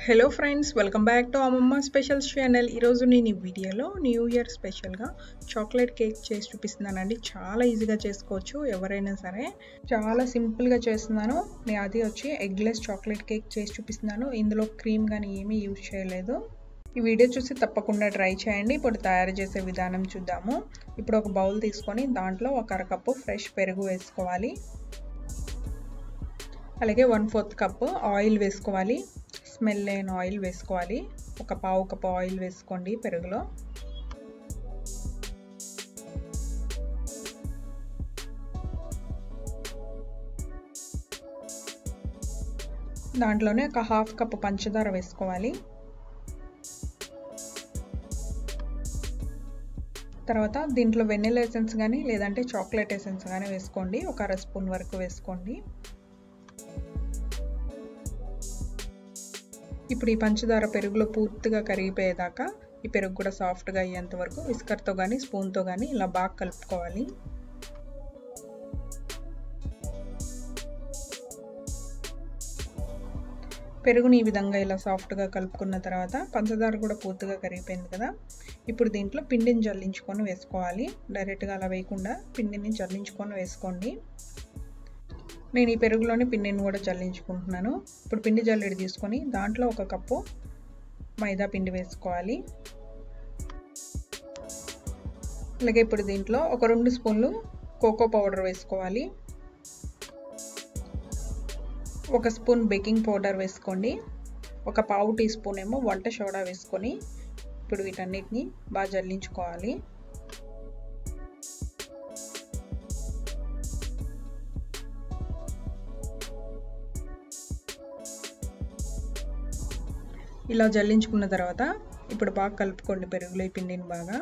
hello friends welcome back to Ammamma specials channel ఈరోజు నేను ఈ వీడియోలో న్యూ ఇయర్ స్పెషల్గా చాక్లెట్ కేక్ చేసి చూపిస్తున్నానండి చాలా ఈజీగా చేసుకోవచ్చు ఎవరైనా సరే చాలా సింపుల్గా చేస్తున్నాను నేను అది వచ్చి ఎగ్లెస్ చాక్లెట్ కేక్ చేసి చూపిస్తున్నాను ఇందులో క్రీమ్ కానీ ఏమీ యూజ్ చేయలేదు ఈ వీడియో చూసి తప్పకుండా ట్రై చేయండి ఇప్పుడు తయారు చేసే విధానం చూద్దాము ఇప్పుడు ఒక బౌల్ తీసుకొని దాంట్లో ఒక అరకప్పు ఫ్రెష్ పెరుగు వేసుకోవాలి అలాగే వన్ ఫోర్త్ కప్పు ఆయిల్ వేసుకోవాలి స్మెల్ లేని ఆయిల్ వేసుకోవాలి ఒక పావు కప్పు ఆయిల్ వేసుకోండి పెరుగులో దాంట్లోనే ఒక హాఫ్ కప్ పంచదార వేసుకోవాలి తర్వాత దీంట్లో వెన్నెల ఎసెన్స్ కానీ లేదంటే చాక్లెట్ ఎసెన్స్ కానీ వేసుకోండి ఒక అర స్పూన్ వరకు వేసుకోండి ఇప్పుడు ఈ పంచదార పెరుగులో పూర్తిగా కరిగిపోయేదాకా ఈ పెరుగు కూడా సాఫ్ట్గా అయ్యేంత వరకు విస్కర్తో కానీ స్పూన్తో కానీ ఇలా బాగా కలుపుకోవాలి పెరుగుని ఈ విధంగా ఇలా సాఫ్ట్గా కలుపుకున్న తర్వాత పంచదార కూడా పూర్తిగా కరిగిపోయింది కదా ఇప్పుడు దీంట్లో పిండిని జల్లించుకొని వేసుకోవాలి డైరెక్ట్గా అలా వేయకుండా పిండిని జల్లించుకొని వేసుకోండి నేను ఈ పెరుగులోని పిండిని కూడా జల్లించుకుంటున్నాను ఇప్పుడు పిండి జల్లెడి తీసుకొని దాంట్లో ఒక కప్పు మైదా పిండి వేసుకోవాలి అలాగే ఇప్పుడు దీంట్లో ఒక రెండు స్పూన్లు కోకో పౌడర్ వేసుకోవాలి ఒక స్పూన్ బేకింగ్ పౌడర్ వేసుకోండి ఒక పావు టీ స్పూన్ ఏమో వంట సోడా వేసుకొని ఇప్పుడు వీటన్నిటిని బాగా జల్లించుకోవాలి ఇలా జల్లించుకున్న తర్వాత ఇప్పుడు బాగా కలుపుకోండి పెరుగులో ఈ పిండిని బాగా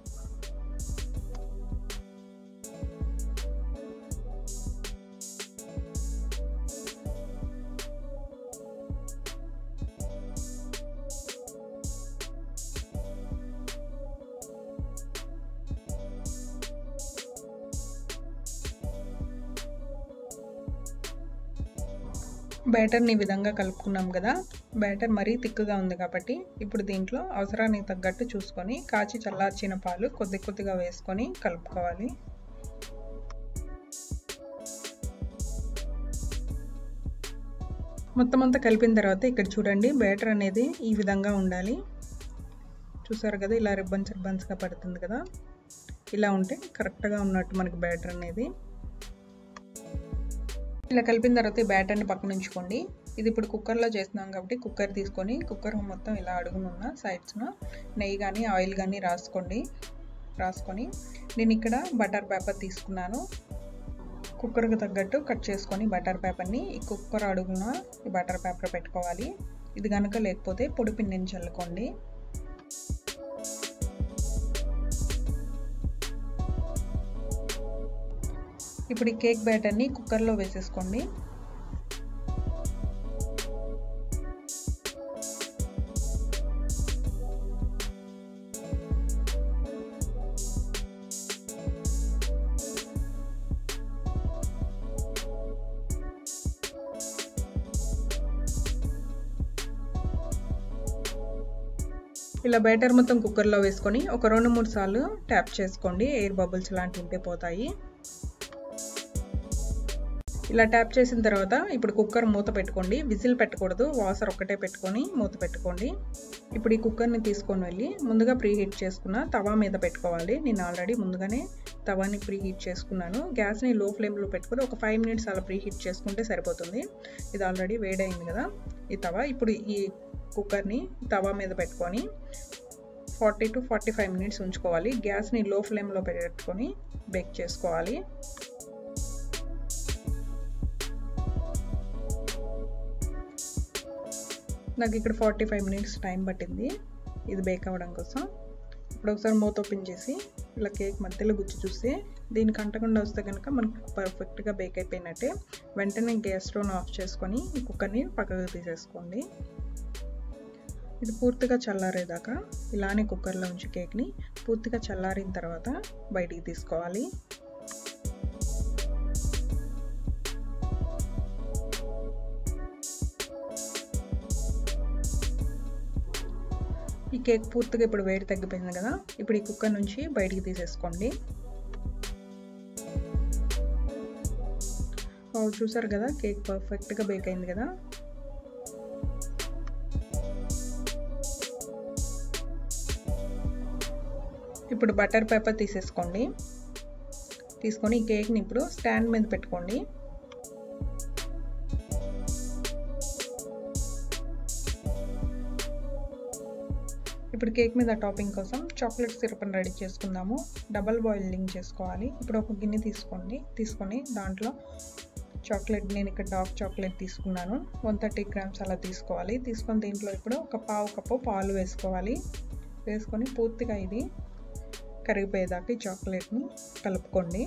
బ్యాటర్ని ఈ విధంగా కలుపుకున్నాం కదా బ్యాటర్ మరీ తిక్కుగా ఉంది కాబట్టి ఇప్పుడు దీంట్లో అవసరానికి తగ్గట్టు చూసుకొని కాచి చల్లార్చిన పాలు కొద్ది కొద్దిగా వేసుకొని కలుపుకోవాలి మొత్తం అంతా కలిపిన తర్వాత ఇక్కడ చూడండి బ్యాటర్ అనేది ఈ విధంగా ఉండాలి చూసారు కదా ఇలా రిబ్బన్స్ రిబ్బన్స్గా పడుతుంది కదా ఇలా ఉంటే కరెక్ట్గా ఉన్నట్టు మనకి బ్యాటర్ అనేది ఇలా కలిపిన తర్వాత ఈ బ్యాటర్ని పక్కన ఉంచుకోండి ఇది ఇప్పుడు కుక్కర్లో చేస్తున్నాం కాబట్టి కుక్కర్ తీసుకొని కుక్కర్ మొత్తం ఇలా అడుగునున్న సైడ్స్ను నెయ్యి కానీ ఆయిల్ కానీ రాసుకోండి రాసుకొని నేను ఇక్కడ బటర్ పేపర్ తీసుకున్నాను కుక్కర్కి తగ్గట్టు కట్ చేసుకొని బటర్ పేపర్ని ఈ కుక్కర్ అడుగున ఈ బటర్ పేపర్ పెట్టుకోవాలి ఇది కనుక లేకపోతే పొడి పిండిని చల్లుకోండి ఇప్పుడు ఈ కేక్ బ్యాటర్ని కుక్కర్లో వేసేసుకోండి ఇలా బ్యాటర్ మొత్తం కుక్కర్లో వేసుకొని ఒక రెండు మూడు సార్లు ట్యాప్ చేసుకోండి ఎయిర్ బబుల్స్ లాంటివి ఉంటే పోతాయి ఇలా ట్యాప్ చేసిన తర్వాత ఇప్పుడు కుక్కర్ మూత పెట్టుకోండి విజిల్ పెట్టకూడదు వాసర్ ఒక్కటే పెట్టుకొని మూత పెట్టుకోండి ఇప్పుడు ఈ కుక్కర్ని తీసుకొని వెళ్ళి ముందుగా ప్రీ హీట్ చేసుకున్న తవా మీద పెట్టుకోవాలి నేను ఆల్రెడీ ముందుగానే తవాని ప్రీ హీట్ చేసుకున్నాను గ్యాస్ని లో ఫ్లేమ్లో పెట్టుకొని ఒక ఫైవ్ మినిట్స్ అలా ప్రీ హీట్ చేసుకుంటే సరిపోతుంది ఇది ఆల్రెడీ వేడైంది కదా ఈ తవా ఇప్పుడు ఈ కుక్కర్ని తవా మీద పెట్టుకొని forty two forty five minutes ఉంచుకోవాలి గ్యాస్ని లో ఫ్లేమ్లో పెట్టుకొని బేక్ చేసుకోవాలి నాకు ఇక్కడ ఫార్టీ ఫైవ్ మినిట్స్ టైం పట్టింది ఇది బేక్ అవ్వడం కోసం ఇప్పుడు ఒకసారి మూత ఓపెన్ చేసి ఇలా కేక్ మధ్యలో గుచ్చి చూస్తే దీనికి అంటకుండా వస్తే కనుక మనకు పర్ఫెక్ట్గా బేక్ అయిపోయినట్టే వెంటనే గ్యాస్ స్టవ్ ఆఫ్ చేసుకొని ఈ కుక్కర్ని పక్కకు తీసేసుకోండి ఇది పూర్తిగా చల్లారేదాకా ఇలానే కుక్కర్లో ఉంచి కేక్ని పూర్తిగా చల్లారిన తర్వాత బయటికి తీసుకోవాలి ఈ కేక్ పూర్తిగా ఇప్పుడు వేడి తగ్గిపోయింది కదా ఇప్పుడు ఈ కుక్కర్ నుంచి బయటికి తీసేసుకోండి చూసారు కదా కేక్ పర్ఫెక్ట్గా బేక్ అయింది కదా ఇప్పుడు బటర్ పేపర్ తీసేసుకోండి తీసుకొని ఈ కేక్ని ఇప్పుడు స్టాండ్ మీద పెట్టుకోండి ఇప్పుడు కేక్ మీద టాపింగ్ కోసం చాక్లెట్ సిరప్ని రెడీ చేసుకుందాము డబల్ బాయిలింగ్ చేసుకోవాలి ఇప్పుడు ఒక గిన్నె తీసుకోండి తీసుకొని దాంట్లో చాక్లెట్ నేను ఇక్కడ డార్క్ చాక్లెట్ తీసుకున్నాను వన్ థర్టీ గ్రామ్స్ అలా తీసుకోవాలి తీసుకొని దీంట్లో ఇప్పుడు ఒక పావు కప్పు పాలు వేసుకోవాలి వేసుకొని పూర్తిగా ఇది కరిగిపోయేదాకా ఈ చాక్లెట్ని కలుపుకోండి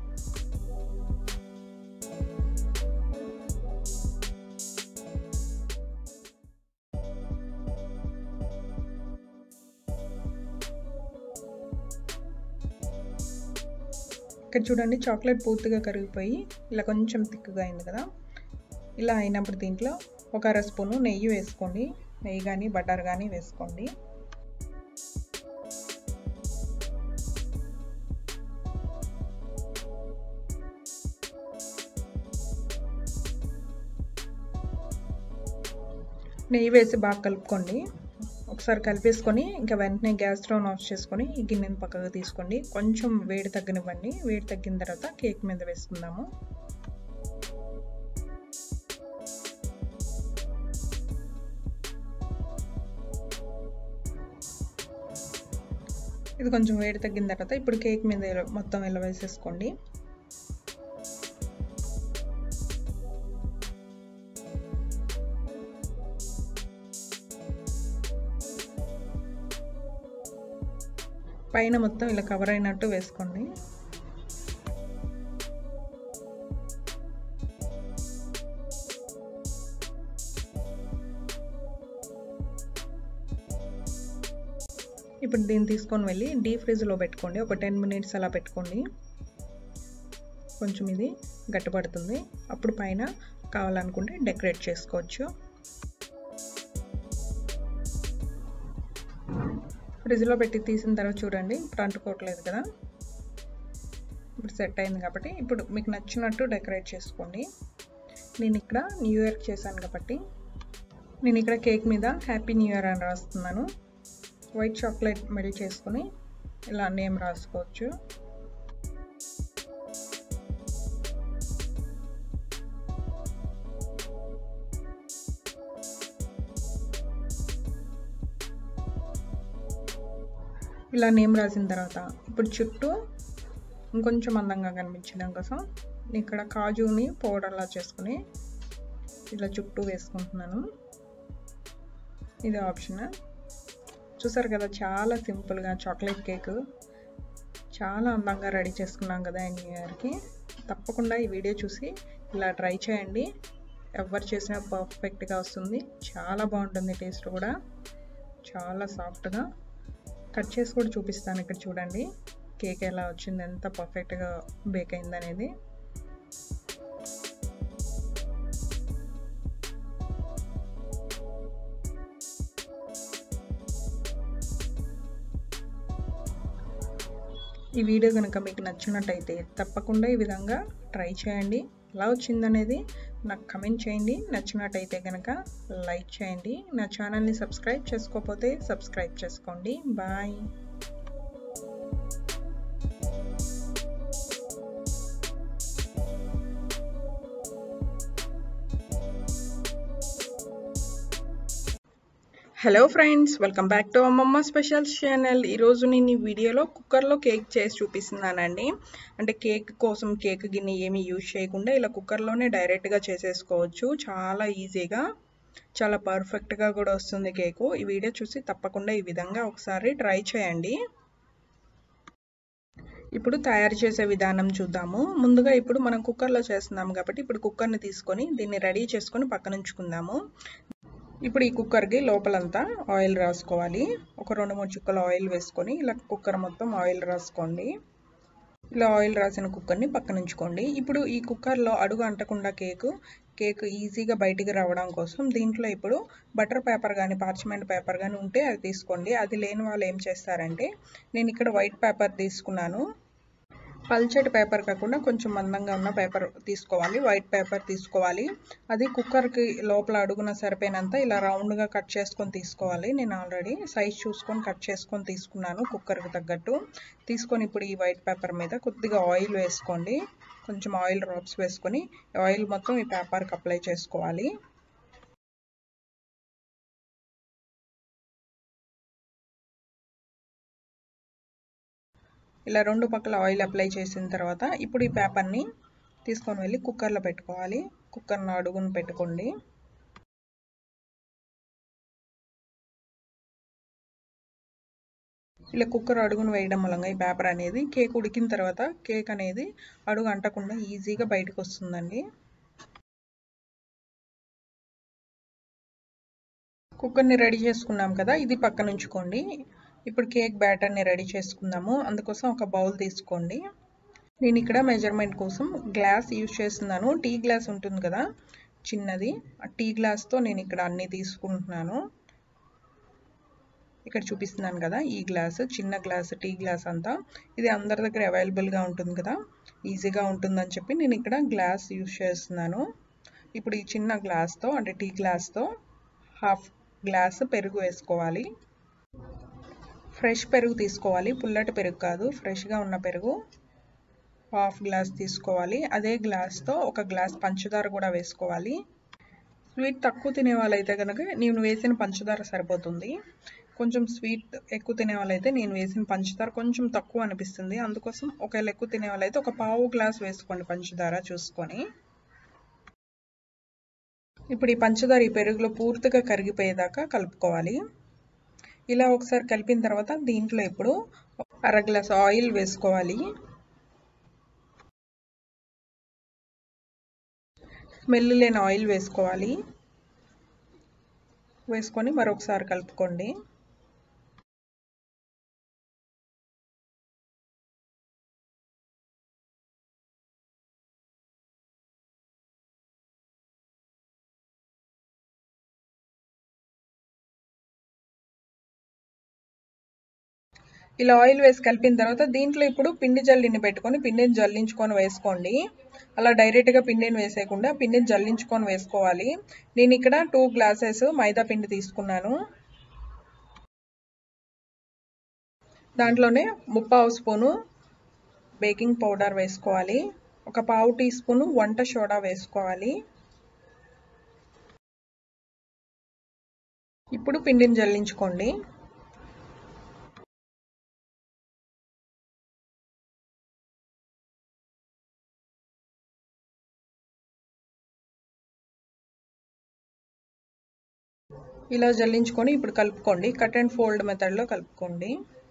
ఇక్కడ చూడండి చాక్లెట్ పూర్తిగా కరిగిపోయి ఇలా కొంచెం థిక్గా అయింది కదా ఇలా అయినప్పుడు దీంట్లో ఒక అర స్పూను నెయ్యి వేసుకోండి నెయ్యి కానీ బటర్ కానీ వేసుకోండి నెయ్యి వేసి బాగా కలుపుకోండి ఒకసారి కలిపేసుకొని ఇంకా వెంటనే గ్యాస్ స్టవ్ ఆఫ్ చేసుకొని ఈ గిన్నెని పక్కకు తీసుకోండి కొంచెం వేడి తగ్గనివ్వండి వేడి తగ్గిన తర్వాత కేక్ మీద వేసుకుందాము ఇది కొంచెం వేడి తగ్గిన తర్వాత ఇప్పుడు కేక్ మీద మొత్తం ఇలా వేసేసుకోండి పైన మొత్తం ఇలా కవర్ అయినట్టు వేసుకోండి ఇప్పుడు దీన్ని తీసుకొని వెళ్ళి డీప్ ఫ్రిడ్జ్లో పెట్టుకోండి ఒక టెన్ మినిట్స్ అలా పెట్టుకోండి కొంచెం ఇది గట్టిపడుతుంది అప్పుడు పైన కావాలనుకుంటే డెకరేట్ చేసుకోవచ్చు ఫ్రిడ్జ్లో పెట్టి తీసిన తర్వాత చూడండి ఇప్పుడు అంటుకోవట్లేదు కదా ఇప్పుడు సెట్ అయింది కాబట్టి ఇప్పుడు మీకు నచ్చినట్టు డెకరేట్ చేసుకోండి నేను ఇక్కడ న్యూ ఇయర్ చేశాను కాబట్టి నేను ఇక్కడ కేక్ మీద హ్యాపీ న్యూ ఇయర్ అని రాస్తున్నాను వైట్ చాక్లెట్ మెల్ట్ చేసుకొని ఇలా నేమ్ రాసుకోవచ్చు ఇలా నేమ్ రాసిన తర్వాత ఇప్పుడు చుట్టూ ఇంకొంచెం అందంగా కనిపించడం కోసం ఇక్కడ కాజుని పౌడర్లా చేసుకుని ఇలా చుట్టూ వేసుకుంటున్నాను ఇది ఆప్షన్ చూసారు కదా చాలా సింపుల్గా చాక్లెట్ కేక్ చాలా అందంగా రెడీ చేసుకున్నాం కదా న్యూ ఇయర్కి తప్పకుండా ఈ వీడియో చూసి ఇలా ట్రై చేయండి ఎవరు చేసినా పర్ఫెక్ట్గా వస్తుంది చాలా బాగుంటుంది టేస్ట్ కూడా చాలా సాఫ్ట్గా కట్ చేసి కూడా చూపిస్తాను ఇక్కడ చూడండి కేక్ ఎలా వచ్చింది ఎంత పర్ఫెక్ట్గా బేక్ అయింది అనేది ఈ వీడియో కనుక మీకు నచ్చినట్టయితే తప్పకుండా ఈ విధంగా ట్రై చేయండి ఎలా వచ్చిందనేది నాకు కమెంట్ చేయండి నచ్చినట్టయితే కనుక లైక్ చేయండి నా ఛానల్ని సబ్స్క్రైబ్ చేసుకోకపోతే సబ్స్క్రైబ్ చేసుకోండి bye hello friends welcome back to Ammamma special channel ఈరోజు నేను ఈ వీడియోలో కుక్కర్లో కేక్ చేసి చూపిస్తున్నానండి అంటే కేక్ కోసం కేక్ గిన్నె ఏమీ యూజ్ చేయకుండా ఇలా కుక్కర్లోనే డైరెక్ట్గా చేసేసుకోవచ్చు చాలా ఈజీగా చాలా పర్ఫెక్ట్గా కూడా వస్తుంది కేకు ఈ వీడియో చూసి తప్పకుండా ఈ విధంగా ఒకసారి ట్రై చేయండి ఇప్పుడు తయారు చేసే విధానం చూద్దాము ముందుగా ఇప్పుడు మనం కుక్కర్లో చేస్తున్నాం కాబట్టి ఇప్పుడు కుక్కర్ని తీసుకొని దీన్ని రెడీ చేసుకొని పక్కన ఉంచుకుందాము ఇప్పుడు ఈ కుక్కర్కి లోపలంతా ఆయిల్ రాసుకోవాలి ఒక రెండు మూడు చుక్కల ఆయిల్ వేసుకొని ఇలా కుక్కర్ మొత్తం ఆయిల్ రాసుకోండి ఇలా ఆయిల్ రాసిన కుక్కర్ని పక్కన ఉంచుకోండి ఇప్పుడు ఈ కుక్కర్లో అడుగు అంటకుండా కేకు కేక్ ఈజీగా బయటికి రావడం కోసం దీంట్లో ఇప్పుడు బటర్ పేపర్ కానీ పార్చ్మెంట్ పేపర్ కానీ ఉంటే అది తీసుకోండి అది లేని వాళ్ళు ఏం చేస్తారంటే నేను ఇక్కడ వైట్ పేపర్ తీసుకున్నాను పల్చటి పేపర్ కాకుండా కొంచెం మందంగా ఉన్న పేపర్ తీసుకోవాలి వైట్ పేపర్ తీసుకోవాలి అది కుక్కర్కి లోపల అడుగున సరిపోయినంత ఇలా రౌండ్గా కట్ చేసుకొని తీసుకోవాలి నేను ఆల్రెడీ సైజ్ చూసుకొని కట్ చేసుకొని తీసుకున్నాను కుక్కర్కి తగ్గట్టు తీసుకొని ఇప్పుడు ఈ వైట్ పేపర్ మీద కొద్దిగా ఆయిల్ వేసుకోండి కొంచెం ఆయిల్ డ్రాప్స్ వేసుకొని ఆయిల్ మొత్తం ఈ పేపర్కి అప్లై చేసుకోవాలి ఇలా రెండు పక్కల ఆయిల్ అప్లై చేసిన తర్వాత ఇప్పుడు ఈ పేపర్ని తీసుకొని వెళ్ళి కుక్కర్లో పెట్టుకోవాలి కుక్కర్ను అడుగును పెట్టుకోండి ఇలా కుక్కర్ అడుగును వేయడం వలన ఈ పేపర్ అనేది కేక్ ఉడికిన తర్వాత కేక్ అనేది అడుగు అంటకుండా ఈజీగా బయటకు వస్తుందండి కుక్కర్ని రెడీ చేసుకున్నాం కదా ఇది పక్కన ఉంచుకోండి ఇప్పుడు కేక్ బ్యాటర్ని రెడీ చేసుకుందాము అందుకోసం ఒక బౌల్ తీసుకోండి నేను ఇక్కడ మెజర్మెంట్ కోసం గ్లాస్ యూజ్ చేస్తున్నాను టీ గ్లాస్ ఉంటుంది కదా చిన్నది ఆ టీ గ్లాస్తో నేను ఇక్కడ అన్నీ తీసుకుంటున్నాను ఇక్కడ చూపిస్తున్నాను కదా ఈ గ్లాస్ చిన్న గ్లాస్ టీ గ్లాస్ అంతా ఇది అందరి దగ్గర అవైలబుల్గా ఉంటుంది కదా ఈజీగా ఉంటుందని చెప్పి నేను ఇక్కడ గ్లాస్ యూజ్ చేస్తున్నాను ఇప్పుడు ఈ చిన్న గ్లాస్తో అంటే టీ గ్లాస్తో హాఫ్ గ్లాస్ పెరుగు వేసుకోవాలి ఫ్రెష్ పెరుగు తీసుకోవాలి పుల్లటి పెరుగు కాదు ఫ్రెష్గా ఉన్న పెరుగు హాఫ్ గ్లాస్ తీసుకోవాలి అదే గ్లాస్తో ఒక గ్లాస్ పంచదార కూడా వేసుకోవాలి స్వీట్ తక్కువ తినే వాళ్ళైతే కనుక నేను వేసిన పంచదార సరిపోతుంది కొంచెం స్వీట్ ఎక్కువ తినే వాళ్ళైతే నేను వేసిన పంచదార కొంచెం తక్కువ అనిపిస్తుంది అందుకోసం ఒకవేళ ఎక్కువ తినే వాళ్ళైతే ఒక పావు గ్లాస్ వేసుకోండి పంచదార చూసుకొని ఇప్పుడు ఈ పంచదార ఈ పెరుగులో పూర్తిగా కరిగిపోయేదాకా కలుపుకోవాలి ఇలా ఒకసారి కలిపిన తర్వాత దీంట్లో ఇప్పుడు అర గ్లాస్ ఆయిల్ వేసుకోవాలి స్మెల్ లేని ఆయిల్ వేసుకోవాలి వేసుకొని మరొకసారి కలుపుకోండి ఇలా ఆయిల్ వేసి కలిపిన తర్వాత దీంట్లో ఇప్పుడు పిండి జల్లిని పెట్టుకొని పిండిని జల్లించుకొని వేసుకోండి అలా డైరెక్ట్గా పిండిని వేసేయకుండా పిండిని జల్లించుకొని వేసుకోవాలి నేను ఇక్కడ టూ గ్లాసెస్ మైదా పిండి తీసుకున్నాను దాంట్లోనే ముప్పావు స్పూను బేకింగ్ పౌడర్ వేసుకోవాలి ఒక పావు టీ స్పూను వంట సోడా వేసుకోవాలి ఇప్పుడు పిండిని జల్లించుకోండి ఇలా జల్లించుకొని ఇప్పుడు కలుపుకోండి కట్ అండ్ ఫోల్డ్ మెథడ్లో కలుపుకోండి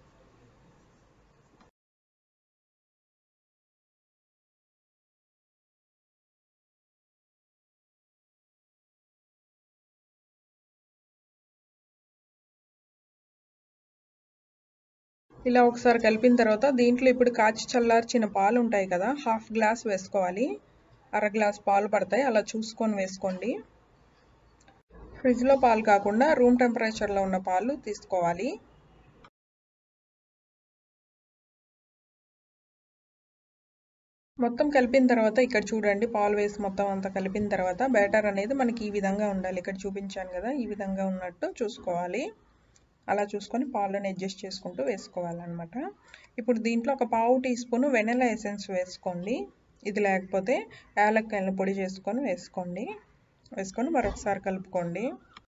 ఇలా ఒకసారి కలిపిన తర్వాత దీంట్లో ఇప్పుడు కాచి చల్లార్చిన పాలు ఉంటాయి కదా హాఫ్ గ్లాస్ వేసుకోవాలి అర గ్లాస్ పాలు పడతాయి అలా చూసుకొని వేసుకోండి ఫ్రిడ్జ్లో పాలు కాకుండా రూమ్ టెంపరేచర్లో ఉన్న పాలు తీసుకోవాలి మొత్తం కలిపిన తర్వాత ఇక్కడ చూడండి పాలు వేసి మొత్తం అంతా కలిపిన తర్వాత బ్యాటర్ అనేది మనకి ఈ విధంగా ఉండాలి ఇక్కడ చూపించాను కదా ఈ విధంగా ఉన్నట్టు చూసుకోవాలి అలా చూసుకొని పాలను అడ్జస్ట్ చేసుకుంటూ వేసుకోవాలన్నమాట ఇప్పుడు దీంట్లో ఒక పావు టీ స్పూన్ వెనెలా ఎసెన్స్ వేసుకోండి ఇది లేకపోతే యాలక్కాయల పొడి చేసుకొని వేసుకోండి వేసుకొని మరొకసారి కలుపుకోండి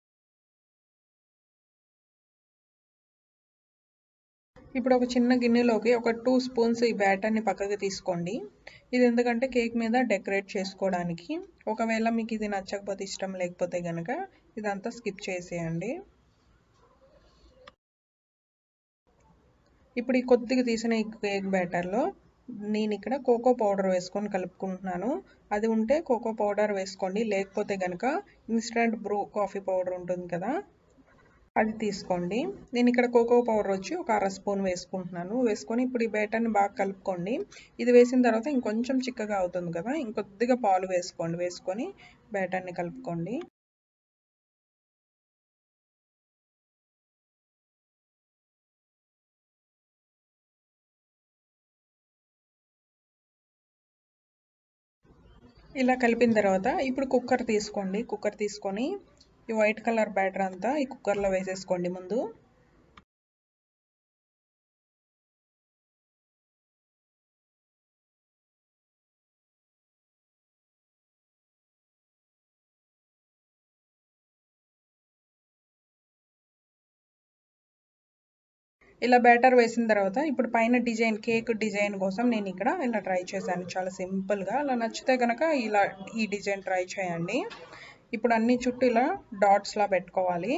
ఇప్పుడు ఒక చిన్న గిన్నెలోకి ఒక టూ స్పూన్స్ ఈ బ్యాటర్ని పక్కకి తీసుకోండి ఇది ఎందుకంటే కేక్ మీద డెకరేట్ చేసుకోవడానికి ఒకవేళ మీకు ఇది నచ్చకపోతే ఇష్టం లేకపోతే కనుక ఇదంతా స్కిప్ చేసేయండి ఇప్పుడు ఈ కొద్దిగా తీసిన ఈ కేక్ బ్యాటర్లో నేను ఇక్కడ కోకో పౌడర్ వేసుకొని కలుపుకుంటున్నాను అది ఉంటే కోకో పౌడర్ వేసుకోండి లేకపోతే కనుక ఇన్స్టెంట్ బ్రూ కాఫీ పౌడర్ ఉంటుంది కదా అది తీసుకోండి నేను ఇక్కడ కోకో పౌడర్ వచ్చి ఒక అర స్పూన్ వేసుకుంటున్నాను వేసుకొని ఇప్పుడు ఈ బేటర్ని బాగా కలుపుకోండి ఇది వేసిన తర్వాత ఇంకొంచెం చిక్కగా అవుతుంది కదా ఇంకొద్దిగా పాలు వేసుకోండి వేసుకొని బేటర్ని కలుపుకోండి ఇలా కలిపిన తర్వాత ఇప్పుడు కుక్కర్ తీసుకోండి కుక్కర్ తీసుకొని ఈ వైట్ కలర్ బ్యాటర్ అంతా ఈ కుక్కర్లో వేసేసుకోండి ముందు ఇలా బ్యాటర్ వేసిన తర్వాత ఇప్పుడు పైన డిజైన్ కేక్ డిజైన్ కోసం నేను ఇక్కడ ఇలా ట్రై చేశాను చాలా సింపుల్గా అలా నచ్చితే కనుక ఇలా ఈ డిజైన్ ట్రై చేయండి ఇప్పుడు అన్ని చుట్టూ ఇలా డాట్స్లా పెట్టుకోవాలి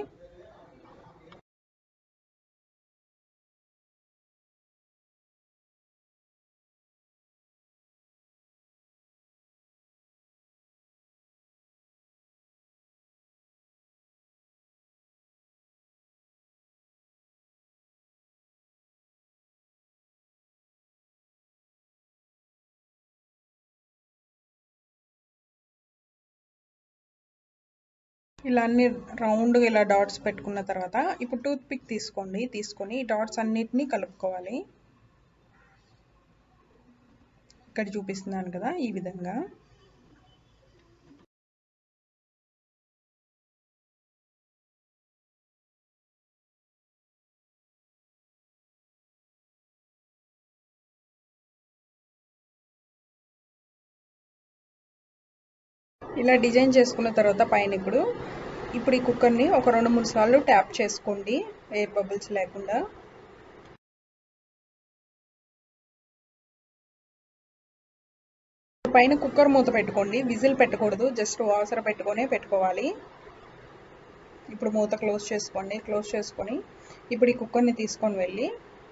ఇలా అన్ని రౌండ్గా ఇలా డాట్స్ పెట్టుకున్న తర్వాత ఇప్పుడు టూత్ పిక్ తీసుకోండి తీసుకొని ఈ డాట్స్ అన్నిటినీ కలుపుకోవాలి ఇక్కడ చూపిస్తున్నాను కదా ఈ విధంగా ఇలా డిజైన్ చేసుకున్న తర్వాత పైన ఇప్పుడు ఇప్పుడు ఈ కుక్కర్ని ఒక రెండు మూడు సార్లు ట్యాప్ చేసుకోండి ఎయిర్ బబుల్స్ లేకుండా పైన కుక్కర్ మూత పెట్టుకోండి విజిల్ పెట్టకూడదు జస్ట్ వాసర పెట్టుకొనే పెట్టుకోవాలి ఇప్పుడు మూత క్లోజ్ చేసుకోండి క్లోజ్ చేసుకొని ఇప్పుడు ఈ కుక్కర్ని తీసుకొని వెళ్ళి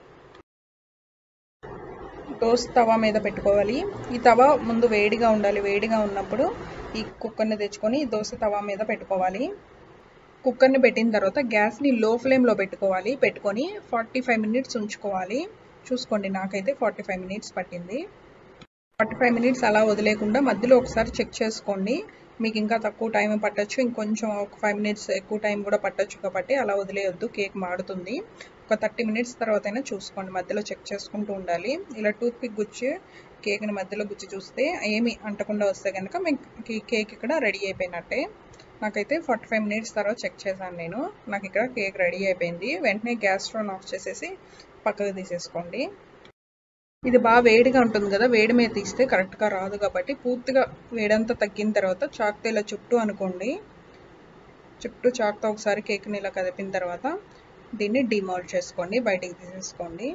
దోశ తవా మీద పెట్టుకోవాలి ఈ తవా ముందు వేడిగా ఉండాలి వేడిగా ఉన్నప్పుడు ఈ కుక్కర్ని తెచ్చుకొని దోశ తవా మీద పెట్టుకోవాలి కుక్కర్ని పెట్టిన తర్వాత గ్యాస్ని లో ఫ్లేమ్లో పెట్టుకోవాలి పెట్టుకొని ఫార్టీ ఫైవ్ మినిట్స్ ఉంచుకోవాలి చూసుకోండి నాకైతే ఫార్టీ ఫైవ్ మినిట్స్ పట్టింది ఫార్టీ ఫైవ్ మినిట్స్ అలా వదిలేకుండా మధ్యలో ఒకసారి చెక్ చేసుకోండి మీకు ఇంకా తక్కువ టైం పట్టచ్చు ఇంకొంచెం ఒక ఫైవ్ మినిట్స్ ఎక్కువ టైం కూడా పట్టచ్చు కాబట్టి అలా వదిలేయొద్దు కేక్ మాడుతుంది ఒక థర్టీ మినిట్స్ తర్వాత అయినా చూసుకోండి మధ్యలో చెక్ చేసుకుంటూ ఉండాలి ఇలా టూత్ పిక్ గుచ్చి కేక్ని మధ్యలో గుచ్చి చూస్తే ఏమి అంటకుండా వస్తే కనుక మీకు కేక్ ఇక్కడ రెడీ అయిపోయినట్టే నాకైతే ఫార్టీ ఫైవ్ మినిట్స్ తర్వాత చెక్ చేశాను నేను నాకు ఇక్కడ కేక్ రెడీ అయిపోయింది వెంటనే గ్యాస్ స్టవ్ ఆఫ్ చేసేసి పక్కకు తీసేసుకోండి ఇది బాగా వేడిగా ఉంటుంది కదా వేడి మీద తీస్తే కరెక్ట్గా రాదు కాబట్టి పూర్తిగా వేడంతా తగ్గిన తర్వాత చాక్తో ఇలా చుట్టూ అనుకోండి చుట్టూ చాక్తో ఒకసారి కేక్ని ఇలా కదిపిన తర్వాత దీన్ని డిమాల్ట్ చేసుకోండి బయటికి తీసేసుకోండి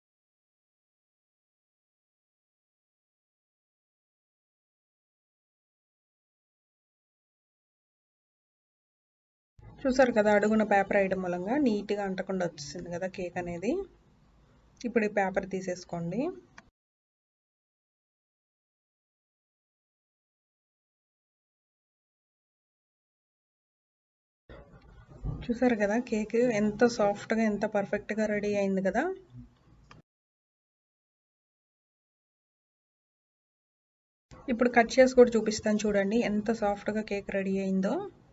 చూసారు కదా అడుగున పేపర్ వేయడం మూలంగా నీట్గా అంటకుండా వచ్చేసింది కదా కేక్ అనేది ఇప్పుడు ఈ పేపర్ తీసేసుకోండి చూసారు కదా కేక్ ఎంత సాఫ్ట్గా ఎంత పర్ఫెక్ట్గా రెడీ అయింది కదా ఇప్పుడు కట్ చేసి కూడా చూపిస్తాను చూడండి ఎంత సాఫ్ట్గా కేక్ రెడీ అయిందో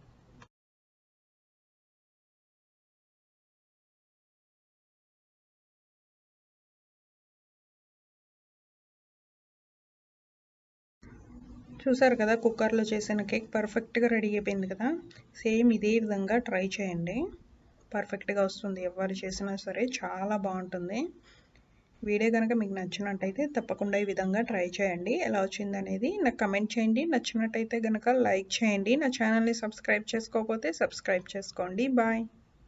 చూసారు కదా కుక్కర్లో చేసిన కేక్ పర్ఫెక్ట్గా రెడీ అయిపోయింది కదా సేమ్ ఇదే విధంగా ట్రై చేయండి పర్ఫెక్ట్గా వస్తుంది ఎవరు చేసినా సరే చాలా బాగుంటుంది వీడియో కనుక మీకు నచ్చినట్టయితే తప్పకుండా ఈ విధంగా ట్రై చేయండి ఎలా వచ్చింది అనేది నాకు కమెంట్ చేయండి నచ్చినట్టయితే కనుక లైక్ చేయండి నా ఛానల్ని సబ్స్క్రైబ్ చేసుకోకపోతే సబ్స్క్రైబ్ చేసుకోండి bye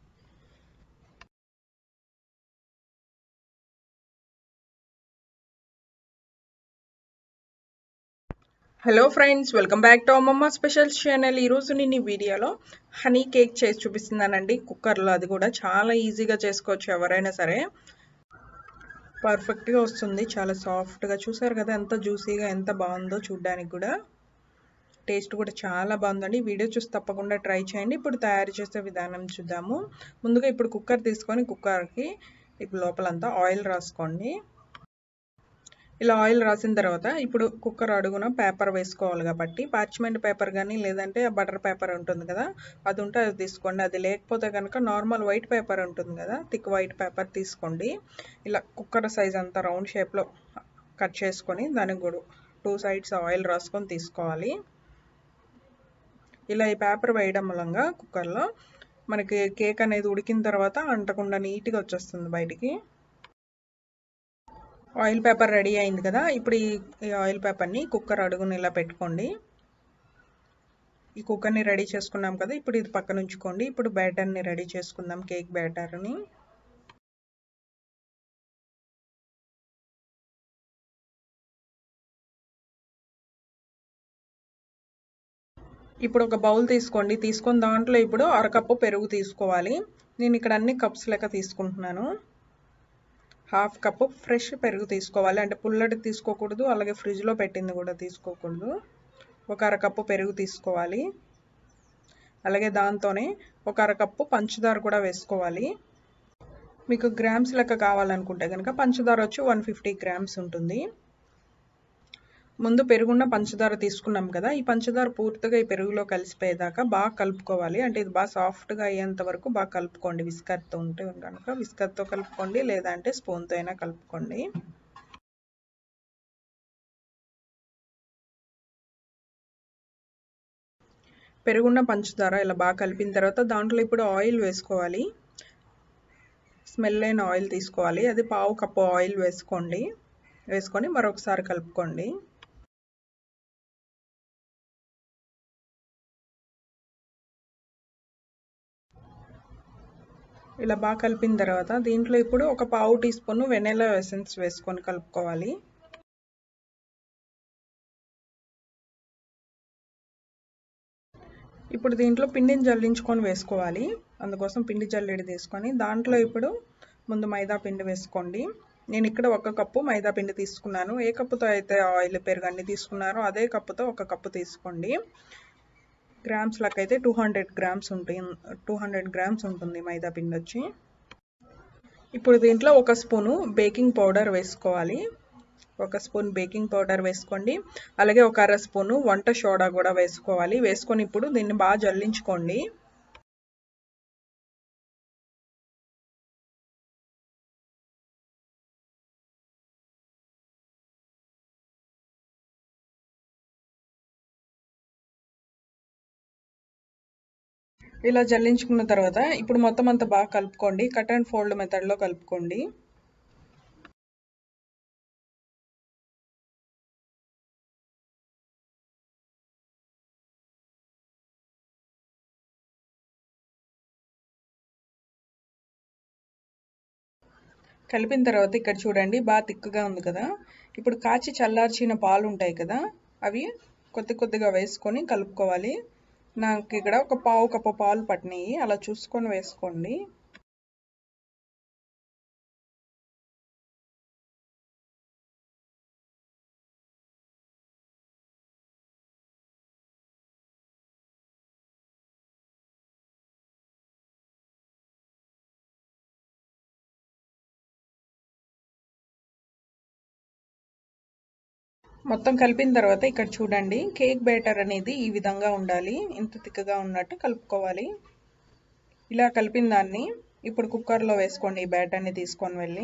hello friends welcome back to Ammamma special channel ఈరోజు నేను ఈ వీడియోలో హనీ కేక్ చేసి చూపిస్తున్నానండి కుక్కర్లో అది కూడా చాలా ఈజీగా చేసుకోవచ్చు ఎవరైనా సరే పర్ఫెక్ట్గా వస్తుంది చాలా సాఫ్ట్గా చూసారు కదా ఎంత జ్యూసీగా ఎంత బాగుందో చూడ్డానికి కూడా టేస్ట్ కూడా చాలా బాగుందండి వీడియో చూసి తప్పకుండా ట్రై చేయండి ఇప్పుడు తయారు చేసే విధానం చూద్దాము ముందుగా ఇప్పుడు కుక్కర్ తీసుకొని కుక్కర్కి ఇప్పుడు లోపలంతా ఆయిల్ రాసుకోండి ఇలా ఆయిల్ రాసిన తర్వాత ఇప్పుడు కుక్కర్ అడుగున పేపర్ వేసుకోవాలి కాబట్టి పార్చ్మెంట్ పేపర్ కానీ లేదంటే బటర్ పేపర్ ఉంటుంది కదా అది ఉంటే అది తీసుకోండి అది లేకపోతే కనుక నార్మల్ వైట్ పేపర్ ఉంటుంది కదా థిక్ వైట్ పేపర్ తీసుకోండి ఇలా కుక్కర్ సైజ్ అంతా రౌండ్ షేప్లో కట్ చేసుకొని దానికి కూడా టూ సైడ్స్ ఆయిల్ రాసుకొని తీసుకోవాలి ఇలా ఈ పేపర్ వేయడం మూలంగా కుక్కర్లో మనకి కేక్ అనేది ఉడికిన తర్వాత అంటకుండా నీట్గా వచ్చేస్తుంది బయటికి ఆయిల్ పేపర్ రెడీ అయింది కదా ఇప్పుడు ఈ ఆయిల్ పేపర్ని కుక్కర్ అడుగుని ఇలా పెట్టుకోండి ఈ కుక్కర్ని రెడీ చేసుకున్నాం కదా ఇప్పుడు ఇది పక్కన ఉంచుకోండి ఇప్పుడు బ్యాటర్ని రెడీ చేసుకుందాం కేక్ బ్యాటర్ని ఇప్పుడు ఒక బౌల్ తీసుకోండి తీసుకొని దాంట్లో ఇప్పుడు అరకప్పు పెరుగు తీసుకోవాలి నేను ఇక్కడ అన్ని కప్స్ లెక్క తీసుకుంటున్నాను హాఫ్ కప్పు ఫ్రెష్ పెరుగు తీసుకోవాలి అంటే పుల్లటి తీసుకోకూడదు అలాగే ఫ్రిడ్జ్లో పెట్టింది కూడా తీసుకోకూడదు ఒక అరకప్పు పెరుగు తీసుకోవాలి అలాగే దాంతోనే ఒక అరకప్పు పంచదార కూడా వేసుకోవాలి మీకు గ్రామ్స్ లెక్క కావాలనుకుంటే కనుక పంచదార వచ్చి వన్ ఫిఫ్టీ గ్రామ్స్ ఉంటుంది ముందు పెరుగున్న పంచదార తీసుకున్నాం కదా ఈ పంచదార పూర్తిగా ఈ పెరుగులో కలిసిపోయేదాకా బాగా కలుపుకోవాలి అంటే ఇది బాగా సాఫ్ట్గా అయ్యేంత వరకు బాగా కలుపుకోండి విస్కర్తో ఉంటే కనుక విస్కర్తో కలుపుకోండి లేదంటే స్పూన్తో అయినా కలుపుకోండి పెరుగున్న పంచదార ఇలా బాగా కలిపిన తర్వాత దాంట్లో ఇప్పుడు ఆయిల్ వేసుకోవాలి స్మెల్ అయిన ఆయిల్ తీసుకోవాలి అది పావు కప్పు ఆయిల్ వేసుకోండి వేసుకొని మరొకసారి కలుపుకోండి ఇలా బాగా కలిపిన తర్వాత దీంట్లో ఇప్పుడు ఒక పావు టీ స్పూన్ వెనెలా ఎసెన్స్ వేసుకొని కలుపుకోవాలి ఇప్పుడు దీంట్లో పిండిని జల్లించుకొని వేసుకోవాలి అందుకోసం పిండి జల్లెడి తీసుకొని దాంట్లో ఇప్పుడు ముందు మైదా పిండి వేసుకోండి నేను ఇక్కడ ఒక కప్పు మైదా పిండి తీసుకున్నాను ఏ కప్పుతో అయితే ఆయిల్ పెరుగు అన్ని తీసుకున్నారో అదే కప్పుతో ఒక కప్పు తీసుకోండి గ్రామ్స్ లెక్క అయితే టూ హండ్రెడ్ గ్రామ్స్ ఉంటుంది టూ హండ్రెడ్ గ్రామ్స్ ఉంటుంది మైదా పిండి వచ్చి ఇప్పుడు దీంట్లో ఒక స్పూను బేకింగ్ పౌడర్ వేసుకోవాలి ఒక స్పూన్ బేకింగ్ పౌడర్ వేసుకోండి అలాగే ఒక అర స్పూను వంట సోడా కూడా వేసుకోవాలి వేసుకొని ఇప్పుడు దీన్ని బాగా జల్లించుకోండి ఇలా జల్లించుకున్న తర్వాత ఇప్పుడు మొత్తం అంతా బాగా కలుపుకోండి కట్ అండ్ ఫోల్డ్ మెథడ్లో కలుపుకోండి కలిపిన తర్వాత ఇక్కడ చూడండి బాగా తిక్కుగా ఉంది కదా ఇప్పుడు కాచి చల్లార్చిన పాలు ఉంటాయి కదా అవి కొద్ది కొద్దిగా వేసుకొని కలుపుకోవాలి నాకు ఇక్కడ ఒక పావు కప్పు పాలు పట్టినాయి అలా చూసుకొని వేసుకోండి మొత్తం కలిపిన తర్వాత ఇక్కడ చూడండి కేక్ బ్యాటర్ అనేది ఈ విధంగా ఉండాలి ఇంత తిక్కగా ఉన్నట్టు కలుపుకోవాలి ఇలా కలిపిన దాన్ని ఇప్పుడు కుక్కర్లో వేసుకోండి ఈ బ్యాటర్ని తీసుకొని వెళ్ళి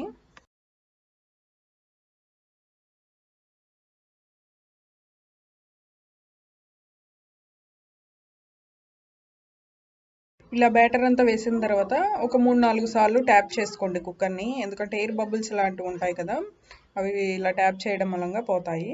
ఇలా బ్యాటర్ అంతా వేసిన తర్వాత ఒక మూడు నాలుగు సార్లు ట్యాప్ చేసుకోండి కుక్కర్ని ఎందుకంటే ఎయిర్ బబుల్స్ లాంటివి ఉంటాయి కదా అవి ఇలా ట్యాప్ చేయడం మూలంగా పోతాయి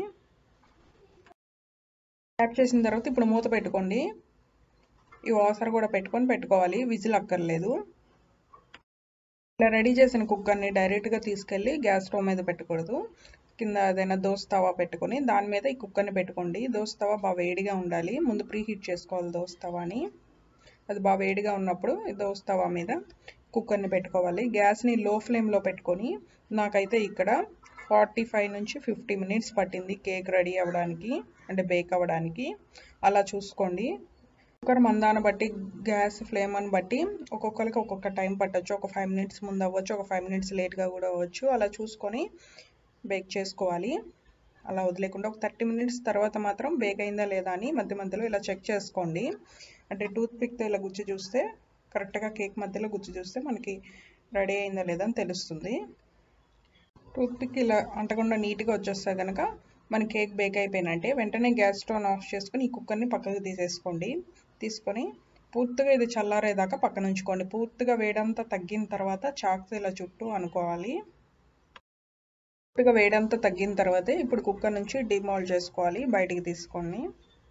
ట్యాప్ చేసిన తర్వాత ఇప్పుడు మూత పెట్టుకోండి ఈ వాసర్ కూడా పెట్టుకొని పెట్టుకోవాలి విజిల్ అక్కర్లేదు ఇలా రెడీ చేసిన కుక్కర్ని డైరెక్ట్గా తీసుకెళ్ళి గ్యాస్ స్టవ్ మీద పెట్టకూడదు కింద ఏదైనా దోశ తవా పెట్టుకొని దాని మీద ఈ కుక్కర్ని పెట్టుకోండి దోశ తవా బాగా వేడిగా ఉండాలి ముందు ప్రీ హీట్ చేసుకోవాలి దోశ తవాని అది బాగా వేడిగా ఉన్నప్పుడు దోశ తవా మీద కుక్కర్ని పెట్టుకోవాలి గ్యాస్ని లో ఫ్లేమ్లో పెట్టుకొని నాకైతే ఇక్కడ ఫార్టీ ఫైవ్ నుంచి ఫిఫ్టీ మినిట్స్ పట్టింది కేక్ రెడీ అవ్వడానికి అంటే బేక్ అవ్వడానికి అలా చూసుకోండి కుక్కర్ మందాన్ని బట్టి గ్యాస్ ఫ్లేమ్ అని బట్టి ఒక్కొక్కరికి ఒక్కొక్క టైం పట్టచ్చు ఒక ఫైవ్ మినిట్స్ ముందు అవ్వచ్చు ఒక ఫైవ్ మినిట్స్ లేట్గా కూడా అవ్వచ్చు అలా చూసుకొని బేక్ చేసుకోవాలి అలా వదిలేకుండా ఒక థర్టీ మినిట్స్ తర్వాత మాత్రం బేక్ అయిందా లేదా అని మధ్య మధ్యలో ఇలా చెక్ చేసుకోండి అంటే టూత్ పిక్తో ఇలా గుచ్చి చూస్తే కరెక్ట్గా కేక్ మధ్యలో గుచ్చి చూస్తే మనకి రెడీ అయిందా లేదా అని తెలుస్తుంది టూత్ పిక్ ఇలా అంటకుండా నీట్గా వచ్చేస్తే కనుక మన కేక్ బేక్ అయిపోయినంటే వెంటనే గ్యాస్ స్టవ్ ఆఫ్ చేసుకొని ఈ కుక్కర్ని పక్కకు తీసేసుకోండి తీసుకొని పూర్తిగా ఇది చల్లారేదాకా పక్కన ఉంచుకోండి పూర్తిగా వేడంతా తగ్గిన తర్వాత చాక్తో ఇలా చుట్టూ అనుకోవాలి పూర్తిగా వేడంతా తగ్గిన తర్వాతే ఇప్పుడు కుక్కర్ నుంచి డిమాల్డ్ చేసుకోవాలి బయటికి తీసుకోండి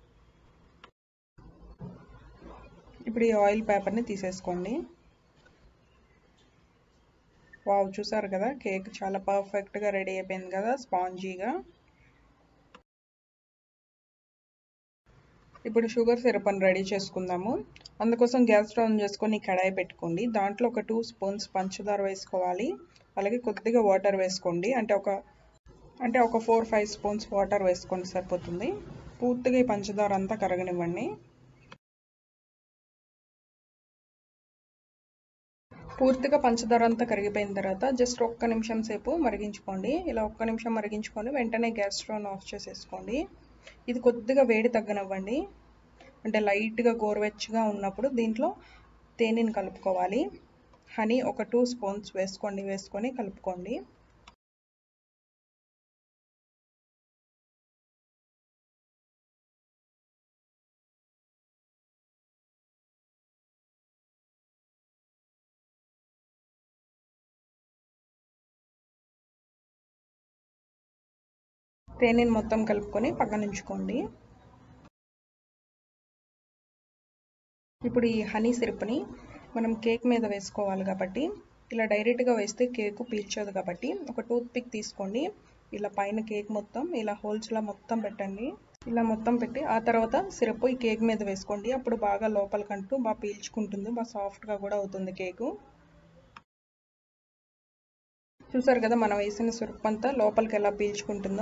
ఇప్పుడు ఈ ఆయిల్ పేపర్ని తీసేసుకోండి వావ్ చూసారు కదా కేక్ చాలా పర్ఫెక్ట్గా రెడీ అయిపోయింది కదా స్పాంజీగా ఇప్పుడు షుగర్ సిరప్ అని రెడీ చేసుకుందాము అందుకోసం గ్యాస్ స్టవ్ ఆన్ చేసుకొని కడాయి పెట్టుకోండి దాంట్లో ఒక టూ స్పూన్స్ పంచదార వేసుకోవాలి అలాగే కొద్దిగా వాటర్ వేసుకోండి అంటే ఒక అంటే ఒక ఫోర్ ఫైవ్ స్పూన్స్ వాటర్ వేసుకోండి సరిపోతుంది పూర్తిగా ఈ పంచదార అంతా కరగనివ్వండి పూర్తిగా పంచదార అంతా కరిగిపోయిన తర్వాత జస్ట్ ఒక్క నిమిషం సేపు మరిగించుకోండి ఇలా ఒక్క నిమిషం మరిగించుకొని వెంటనే గ్యాస్ స్టవ్ ఆఫ్ చేసేసుకోండి ఇది కొద్దిగా వేడి తగ్గనివ్వండి అంటే లైట్గా గోరువెచ్చగా ఉన్నప్పుడు దీంట్లో తేనెని కలుపుకోవాలి హనీ ఒక టూ స్పూన్స్ వేసుకోండి వేసుకొని కలుపుకోండి తేనెని మొత్తం కలుపుకొని పక్కన ఉంచుకోండి ఇప్పుడు ఈ హనీ సిరప్ని మనం కేక్ మీద వేసుకోవాలి కాబట్టి ఇలా డైరెక్ట్గా వేస్తే కేకు పీల్చదు కాబట్టి ఒక టూత్ పిక్ తీసుకోండి ఇలా పైన కేక్ మొత్తం ఇలా హోల్స్లా మొత్తం పెట్టండి ఇలా మొత్తం పెట్టి ఆ తర్వాత సిరప్ ఈ కేక్ మీద వేసుకోండి అప్పుడు బాగా లోపలికంటూ బాగా పీల్చుకుంటుంది బాగా సాఫ్ట్గా కూడా అవుతుంది కేకు చూసారు కదా మనం వేసిన సిరప్ అంతా లోపలికి ఎలా పీల్చుకుంటుందో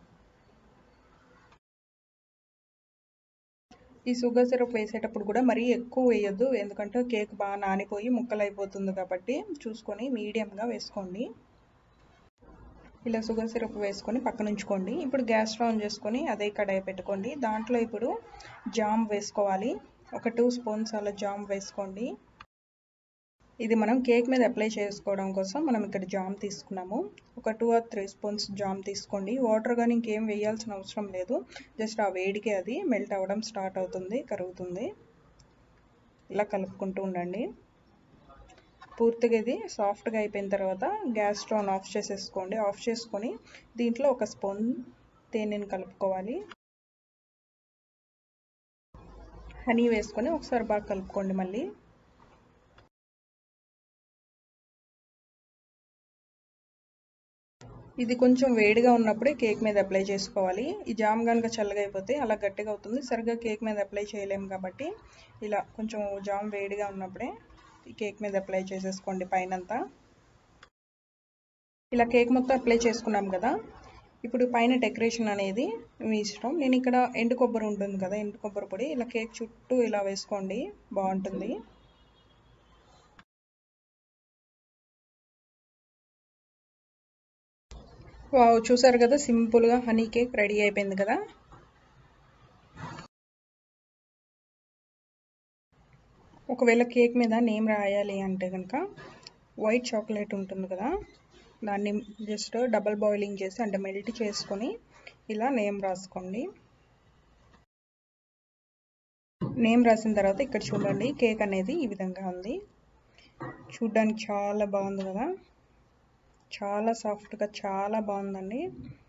ఈ షుగర్ సిరప్ వేసేటప్పుడు కూడా మరీ ఎక్కువ వేయొద్దు ఎందుకంటే కేక్ బాగా నానిపోయి ముక్కలు అయిపోతుంది కాబట్టి చూసుకొని మీడియంగా వేసుకోండి ఇలా షుగర్ సిరప్ వేసుకొని పక్కన ఉంచుకోండి ఇప్పుడు గ్యాస్ స్టవ్ ఆన్ చేసుకొని అదే కడాయి పెట్టుకోండి దాంట్లో ఇప్పుడు జామ్ వేసుకోవాలి ఒక టూ స్పూన్స్ అలా జామ్ వేసుకోండి ఇది మనం కేక్ మీద అప్లై చేసుకోవడం కోసం మనం ఇక్కడ జామ్ తీసుకున్నాము ఒక two or three spoons jam తీసుకోండి వాటర్ కానీ ఇంకేం వేయాల్సిన అవసరం లేదు జస్ట్ ఆ వేడికి అది మెల్ట్ అవ్వడం స్టార్ట్ అవుతుంది కరుగుతుంది ఇలా కలుపుకుంటూ ఉండండి పూర్తిగా ఇది సాఫ్ట్గా అయిపోయిన తర్వాత గ్యాస్ స్టవ్ ఆఫ్ చేసేసుకోండి ఆఫ్ చేసుకొని దీంట్లో ఒక స్పూన్ తేనెని కలుపుకోవాలి హనీ వేసుకొని ఒకసారి బాగా కలుపుకోండి మళ్ళీ ఇది కొంచెం వేడిగా ఉన్నప్పుడే కేక్ మీద అప్లై చేసుకోవాలి ఈ జామ్ కనుక చల్లగా అయిపోతే అలా గట్టిగా అవుతుంది సరిగ్గా కేక్ మీద అప్లై చేయలేము కాబట్టి ఇలా కొంచెం జామ్ వేడిగా ఉన్నప్పుడే ఈ కేక్ మీద అప్లై చేసేసుకోండి పైనంతా ఇలా కేక్ మొత్తం అప్లై చేసుకున్నాం కదా ఇప్పుడు పైన డెకరేషన్ అనేది మీ ఇష్టం నేను ఇక్కడ ఎండు కొబ్బరి ఉంటుంది కదా ఎండు కొబ్బరి పొడి ఇలా కేక్ చుట్టూ ఇలా వేసుకోండి బాగుంటుంది వావ్ చూసారు కదా సింపుల్గా హనీ కేక్ రెడీ అయిపోయింది కదా ఒకవేళ కేక్ మీద నేమ్ రాయాలి అంటే కనుక వైట్ చాక్లెట్ ఉంటుంది కదా దాన్ని జస్ట్ డబల్ బాయిలింగ్ చేసి అంటే మెల్ట్ చేసుకొని ఇలా నేమ్ రాసుకోండి నేమ్ రాసిన తర్వాత ఇక్కడ చూడండి కేక్ అనేది ఈ విధంగా ఉంది చూడ్డానికి చాలా బాగుంది కదా చాలా సాఫ్ట్గా చాలా బాగుందండి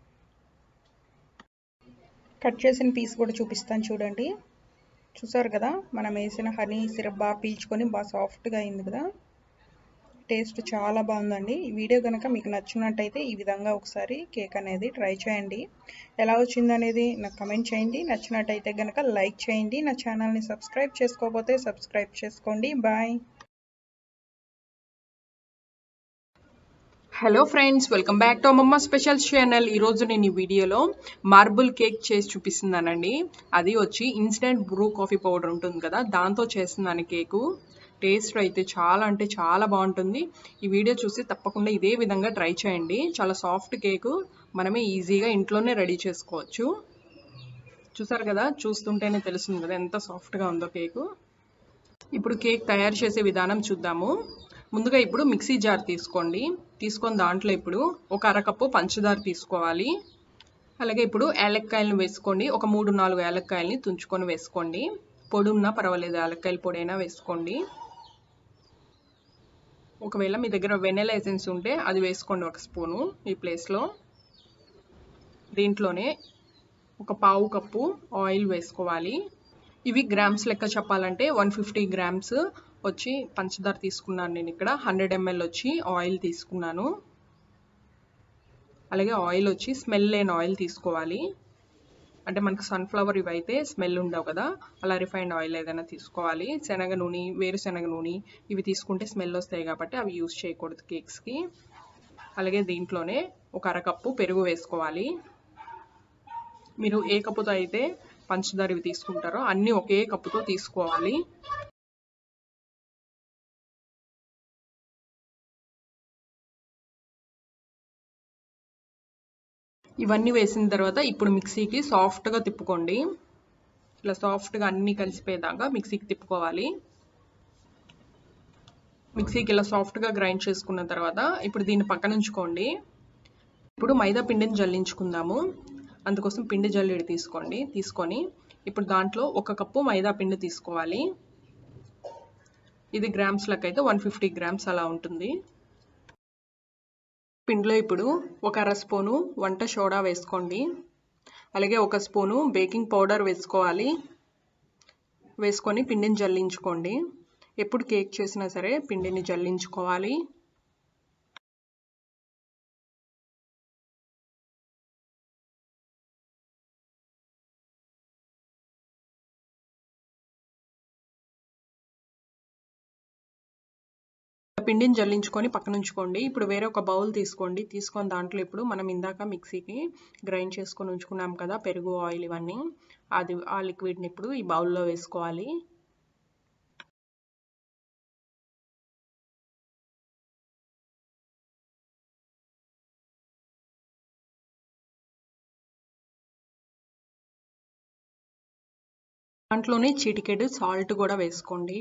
కట్ చేసిన పీస్ కూడా చూపిస్తాను చూడండి చూసారు కదా మనం వేసిన హనీ సిరప్ బాగా పీల్చుకొని బాగా సాఫ్ట్గా అయింది కదా టేస్ట్ చాలా బాగుందండి ఈ వీడియో కనుక మీకు నచ్చినట్టయితే ఈ విధంగా ఒకసారి కేక్ అనేది ట్రై చేయండి ఎలా వచ్చింది అనేది నాకు కమెంట్ చేయండి నచ్చినట్టయితే కనుక లైక్ చేయండి నా ఛానల్ని సబ్స్క్రైబ్ చేసుకోకపోతే సబ్స్క్రైబ్ చేసుకోండి bye hello friends welcome back to Ammamma special channel ఈరోజు నేను ఈ వీడియోలో మార్బుల్ కేక్ చేసి చూపిస్తున్నానండి అది వచ్చి ఇన్స్టెంట్ బ్రూ కాఫీ పౌడర్ ఉంటుంది కదా దాంతో చేస్తున్నాను కేకు టేస్ట్ అయితే చాలా అంటే చాలా బాగుంటుంది ఈ వీడియో చూసి తప్పకుండా ఇదే విధంగా ట్రై చేయండి చాలా సాఫ్ట్ కేకు మనమే ఈజీగా ఇంట్లోనే రెడీ చేసుకోవచ్చు చూసారు కదా చూస్తుంటేనే తెలుస్తుంది కదా ఎంత సాఫ్ట్గా ఉందో కేకు ఇప్పుడు కేక్ తయారు చేసే విధానం చూద్దాము ముందుగా ఇప్పుడు మిక్సీ జార్ తీసుకోండి తీసుకొని దాంట్లో ఇప్పుడు ఒక అరకప్పు పంచదార తీసుకోవాలి అలాగే ఇప్పుడు యాలక్కాయలను వేసుకోండి ఒక మూడు నాలుగు యాలక్కాయలని తుంచుకొని వేసుకోండి పొడి ఉన్నా పర్వాలేదు యాలక్కాయల పొడి అయినా వేసుకోండి ఒకవేళ మీ దగ్గర వెనెలా ఎసెన్స్ ఉంటే అది వేసుకోండి ఒక స్పూను ఈ ప్లేస్లో దీంట్లోనే ఒక పావు కప్పు ఆయిల్ వేసుకోవాలి ఇవి గ్రామ్స్ లెక్క చెప్పాలంటే వన్ ఫిఫ్టీ గ్రామ్స్ వచ్చి పంచదార తీసుకున్నాను నేను ఇక్కడ హండ్రెడ్ ఎంఎల్ వచ్చి ఆయిల్ తీసుకున్నాను అలాగే ఆయిల్ వచ్చి స్మెల్ లేని ఆయిల్ తీసుకోవాలి అంటే మనకు సన్ఫ్లవర్ ఇవి అయితే స్మెల్ ఉండవు కదా అలా రిఫైన్డ్ ఆయిల్ ఏదైనా తీసుకోవాలి శనగ నూనె వేరుశనగ నూనె ఇవి తీసుకుంటే స్మెల్ వస్తాయి కాబట్టి అవి యూస్ చేయకూడదు కేక్స్కి అలాగే దీంట్లోనే ఒక అరకప్పు పెరుగు వేసుకోవాలి మీరు ఏ కప్పుతో అయితే పంచదార ఇవి తీసుకుంటారో అన్నీ ఒకే కప్పుతో తీసుకోవాలి ఇవన్నీ వేసిన తర్వాత ఇప్పుడు మిక్సీకి సాఫ్ట్గా తిప్పుకోండి ఇలా సాఫ్ట్గా అన్నీ కలిసిపోయేదాకా మిక్సీకి తిప్పుకోవాలి మిక్సీకి ఇలా సాఫ్ట్గా గ్రైండ్ చేసుకున్న తర్వాత ఇప్పుడు దీన్ని పక్కన ఉంచుకోండి ఇప్పుడు మైదా పిండిని జల్లించుకుందాము అందుకోసం పిండి జల్లెడి తీసుకోండి తీసుకొని ఇప్పుడు దాంట్లో ఒక కప్పు మైదా పిండి తీసుకోవాలి ఇది గ్రామ్స్ లెక్క అయితే వన్ ఫిఫ్టీ గ్రామ్స్ అలా ఉంటుంది పిండిలో ఇప్పుడు ఒక అర స్పూను వంట సోడా వేసుకోండి అలాగే ఒక స్పూను బేకింగ్ పౌడర్ వేసుకోవాలి వేసుకొని పిండిని జల్లించుకోండి ఎప్పుడు కేక్ చేసినా సరే పిండిని జల్లించుకోవాలి పిండిని జల్లించుకొని పక్కన ఉంచుకోండి ఇప్పుడు వేరే ఒక బౌల్ తీసుకోండి తీసుకొని దాంట్లో ఇప్పుడు మనం ఇందాక మిక్సీకి గ్రైండ్ చేసుకొని ఉంచుకున్నాం కదా పెరుగు ఆయిల్ ఇవన్నీ అది ఆ లిక్విడ్ని ఇప్పుడు ఈ బౌల్లో వేసుకోవాలి దాంట్లోనే చిటికెడు సాల్ట్ కూడా వేసుకోండి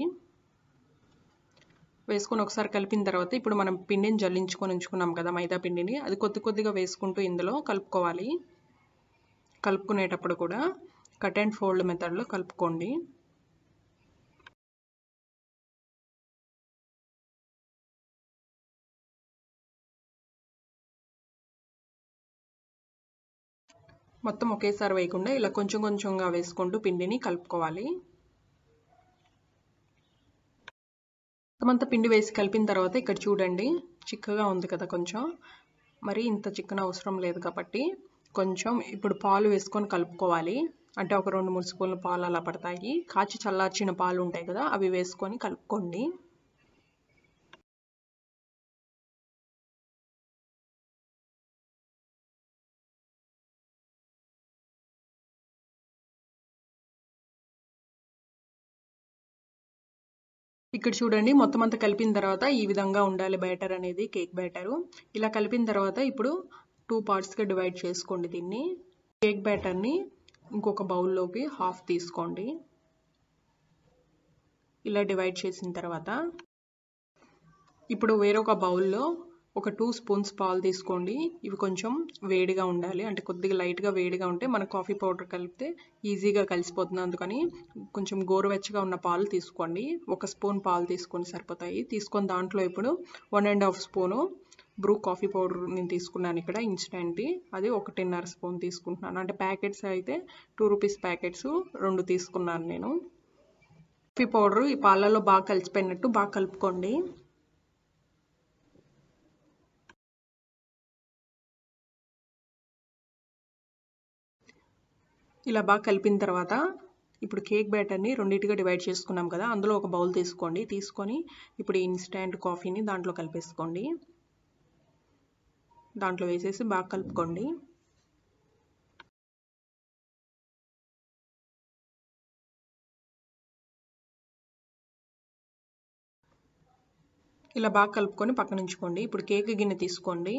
వేసుకొని ఒకసారి కలిపిన తర్వాత ఇప్పుడు మనం పిండిని జల్లించుకొని ఉంచుకున్నాం కదా మైదా పిండిని అది కొద్ది కొద్దిగా వేసుకుంటూ ఇందులో కలుపుకోవాలి కలుపుకునేటప్పుడు కూడా కట్ అండ్ ఫోల్డ్ మెథడ్లో కలుపుకోండి మొత్తం ఒకేసారి వేయకుండా ఇలా కొంచెం కొంచెంగా వేసుకుంటూ పిండిని కలుపుకోవాలి మొత్తమంతా పిండి వేసి కలిపిన తర్వాత ఇక్కడ చూడండి చిక్కగా ఉంది కదా కొంచెం మరి ఇంత చిక్కన అవసరం లేదు కాబట్టి కొంచెం ఇప్పుడు పాలు వేసుకొని కలుపుకోవాలి అంటే ఒక రెండు మూడు స్పూన్ల పాలు అలా పడతాయి కాచి చల్లార్చిన పాలు ఉంటాయి కదా అవి వేసుకొని కలుపుకోండి ఇక్కడ చూడండి మొత్తం అంతా కలిపిన తర్వాత ఈ విధంగా ఉండాలి బ్యాటర్ అనేది కేక్ బ్యాటరు ఇలా కలిపిన తర్వాత ఇప్పుడు టూ పార్ట్స్గా డివైడ్ చేసుకోండి దీన్ని కేక్ బ్యాటర్ని ఇంకొక బౌల్లోకి హాఫ్ తీసుకోండి ఇలా డివైడ్ చేసిన తర్వాత ఇప్పుడు వేరొక బౌల్లో ఒక టూ స్పూన్స్ పాలు తీసుకోండి ఇవి కొంచెం వేడిగా ఉండాలి అంటే కొద్దిగా లైట్గా వేడిగా ఉంటే మన కాఫీ పౌడర్ కలిపితే ఈజీగా కలిసిపోతుంది అందుకని కొంచెం గోరువెచ్చగా ఉన్న పాలు తీసుకోండి ఒక స్పూన్ పాలు తీసుకొని సరిపోతాయి తీసుకొని దాంట్లో ఇప్పుడు one and half spoon Bru coffee powder నేను తీసుకున్నాను ఇక్కడ ఇన్స్టెంట్ అది ఒకటిన్నర స్పూన్ తీసుకుంటున్నాను అంటే ప్యాకెట్స్ అయితే టూ రూపీస్ ప్యాకెట్స్ రెండు తీసుకున్నాను నేను కాఫీ పౌడర్ ఈ పాలలో బాగా కలిసిపోయినట్టు బాగా కలుపుకోండి ఇలా బాగా కలిపిన తర్వాత ఇప్పుడు కేక్ బ్యాటర్ని రెండింటిగా డివైడ్ చేసుకున్నాం కదా అందులో ఒక బౌల్ తీసుకోండి తీసుకొని ఇప్పుడు ఇన్స్టెంట్ కాఫీని దాంట్లో కలిపేసుకోండి దాంట్లో వేసేసి బాగా కలుపుకోండి ఇలా బాగా కలుపుకొని పక్కన ఉంచుకోండి ఇప్పుడు కేక్ గిన్నె తీసుకోండి